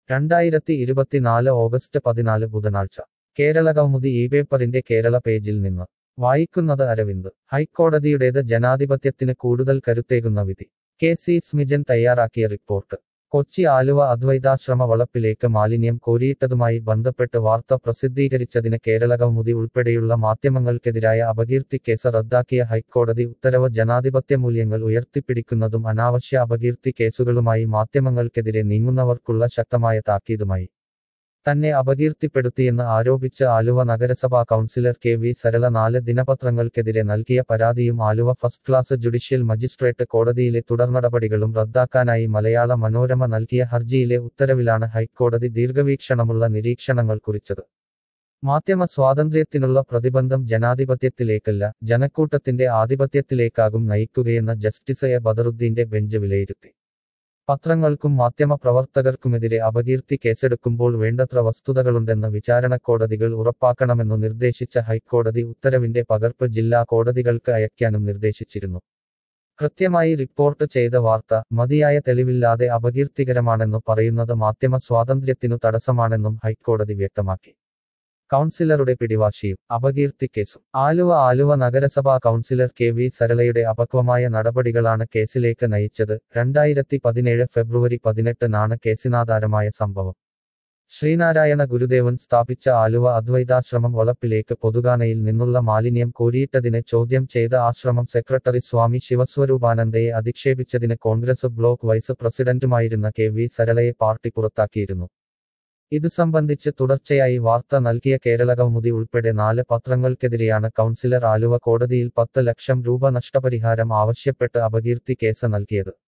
രണ്ടായിരത്തി ഇരുപത്തിനാല് ഓഗസ്റ്റ് പതിനാല് ബുധനാഴ്ച കേരള കൗമുദി ഈ പേപ്പറിന്റെ കേരള പേജിൽ നിന്ന് വായിക്കുന്നത് അരവിന്ദ് ഹൈക്കോടതിയുടേത് ജനാധിപത്യത്തിന് കൂടുതൽ കരുത്തേകുന്ന വിധി കെ സി സ്മിജൻ തയ്യാറാക്കിയ റിപ്പോർട്ട് കൊച്ചി ആലുവ അദ്വൈതാശ്രമ വളപ്പിലേക്ക് മാലിന്യം കോരിയിട്ടതുമായി ബന്ധപ്പെട്ട് വാർത്ത പ്രസിദ്ധീകരിച്ചതിന് കേരള കൗമുദി ഉൾപ്പെടെയുള്ള മാധ്യമങ്ങൾക്കെതിരായ അപകീർത്തി കേസ് റദ്ദാക്കിയ ഹൈക്കോടതി ഉത്തരവ് ജനാധിപത്യ മൂല്യങ്ങൾ ഉയർത്തിപ്പിടിക്കുന്നതും അനാവശ്യ അപകീർത്തി കേസുകളുമായി മാധ്യമങ്ങൾക്കെതിരെ നീങ്ങുന്നവർക്കുള്ള ശക്തമായ താക്കീതുമായി തന്നെ അപകീർത്തിപ്പെടുത്തിയെന്ന് ആരോപിച്ച് ആലുവ നഗരസഭാ കൗൺസിലർ കെ വി സരള നാല് ദിനപത്രങ്ങൾക്കെതിരെ നൽകിയ പരാതിയും Aluva first class judicial magistrate കോടതിയിലെ തുടർനടപടികളും റദ്ദാക്കാനായി മലയാള മനോരമ നൽകിയ ഹർജിയിലെ ഉത്തരവിലാണ് ഹൈക്കോടതി ദീർഘവീക്ഷണമുള്ള നിരീക്ഷണങ്ങൾ കുറിച്ചത് മാധ്യമ സ്വാതന്ത്ര്യത്തിനുള്ള പ്രതിബന്ധം ജനാധിപത്യത്തിലേക്കല്ല ജനക്കൂട്ടത്തിന്റെ ആധിപത്യത്തിലേക്കാകും നയിക്കുകയെന്ന ജസ്റ്റിസ് എ ബദറുദ്ദീന്റെ ബെഞ്ച് വിലയിരുത്തി പത്രങ്ങൾക്കും മാധ്യമ പ്രവർത്തകർക്കുമെതിരെ അപകീർത്തി കേസെടുക്കുമ്പോൾ വേണ്ടത്ര വസ്തുതകളുണ്ടെന്ന് വിചാരണക്കോടതികൾ ഉറപ്പാക്കണമെന്നു നിർദ്ദേശിച്ച ഹൈക്കോടതി ഉത്തരവിന്റെ പകർപ്പ് ജില്ലാ കോടതികൾക്ക് അയക്കാനും നിർദ്ദേശിച്ചിരുന്നു കൃത്യമായി റിപ്പോർട്ട് ചെയ്ത വാർത്ത മതിയായ തെളിവില്ലാതെ അപകീർത്തികരമാണെന്നു പറയുന്നത് മാധ്യമ സ്വാതന്ത്ര്യത്തിനു തടസ്സമാണെന്നും ഹൈക്കോടതി വ്യക്തമാക്കി കൗൺസിലറുടെ പിടിവാശിയും അപകീർത്തി കേസും ആലുവ ആലുവ നഗരസഭാ കൗൺസിലർ കെ വി സരളയുടെ അപക്വമായ നടപടികളാണ് കേസിലേക്ക് നയിച്ചത് രണ്ടായിരത്തി പതിനേഴ് ഫെബ്രുവരി പതിനെട്ടിനാണ് കേസിനാധാരമായ സംഭവം ശ്രീനാരായണ ഗുരുദേവൻ സ്ഥാപിച്ച ആലുവ അദ്വൈതാശ്രമം വളപ്പിലേക്ക് പൊതുഗാനയിൽ നിന്നുള്ള മാലിന്യം കോരിയിട്ടതിനെ ചോദ്യം ചെയ്ത ആശ്രമം സെക്രട്ടറി സ്വാമി ശിവസ്വരൂപാനന്ദയെ അധിക്ഷേപിച്ചതിന് കോൺഗ്രസ് ബ്ലോക്ക് വൈസ് പ്രസിഡന്റുമായിരുന്ന കെ വി സരളയെ പാർട്ടി പുറത്താക്കിയിരുന്നു ഇതു സംബന്ധിച്ച് തുടർച്ചയായി വാർത്ത നൽകിയ കേരള കൗമുദി ഉൾപ്പെടെ നാല് പത്രങ്ങൾക്കെതിരെയാണ് കൗൺസിലർ ആലുവ കോടതിയിൽ പത്ത് ലക്ഷം രൂപ നഷ്ടപരിഹാരം ആവശ്യപ്പെട്ട് അപകീർത്തി കേസ് നൽകിയത്